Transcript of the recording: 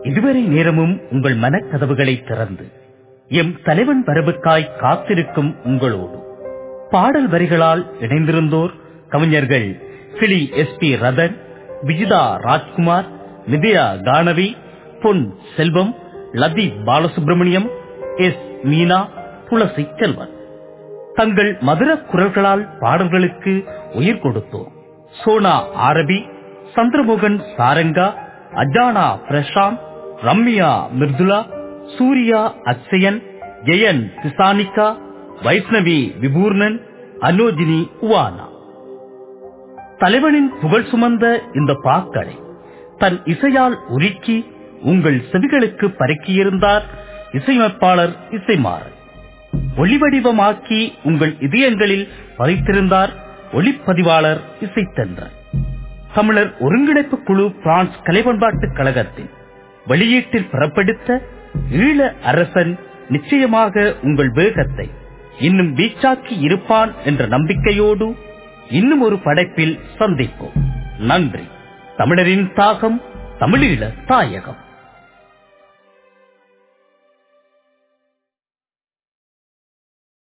இதுவரை நேரமும் உங்கள் மனக்கதவுகளை திறந்து எம் தலைவன் வரவுக்காய் காத்திருக்கும் உங்களோடு பாடல் வரிகளால் இணைந்திருந்தோர் கவிஞர்கள் Kili S P Rathan Vijitha Rajkumar Vidya Kanavi Pon Selvam Latheef Balasubramaniam S Meena Thulasi Selvan தங்கள் மதுர குரல்களால் பாடல்களுக்கு உயிர் கொடுத்தோர் சோனா ஆரபி சந்திரமோகன் சாரங்கா அஜானா பிரசாந்த் ரம்யா மிர்துலா சூர்யா அக்ஷயன் ஜெயன் திசானிகா வைஷ்ணவி விபூர்ணன் அனோஜினி உவானா தலைவனின் புகழ் சுமந்த இந்த பாக்களை தன் இசையால் உருக்கி உங்கள் செவிகளுக்கு பறக்கியிருந்தார் இசையமைப்பாளர் இசைமாறன் ஒளிவடிவமாக்கி உங்கள் இதயங்களில் பதித்திருந்தார் ஒளிப்பதிவாளர் இசைத்தன்றன் தமிழர் ஒருங்கிணைப்பு குழு பிரான்ஸ் கலைப்பண்பாட்டுக் கழகத்தின் வெளியீட்டில் புறப்படுத்த ஈழ அரசன் நிச்சயமாக உங்கள் வேகத்தை இன்னும் வீச்சாக்கி இருப்பான் என்ற நம்பிக்கையோடு இன்னும் ஒரு படைப்பில் சந்திப்போம் நன்றி தமிழரின் தாகம் தமிழீழ தாயகம்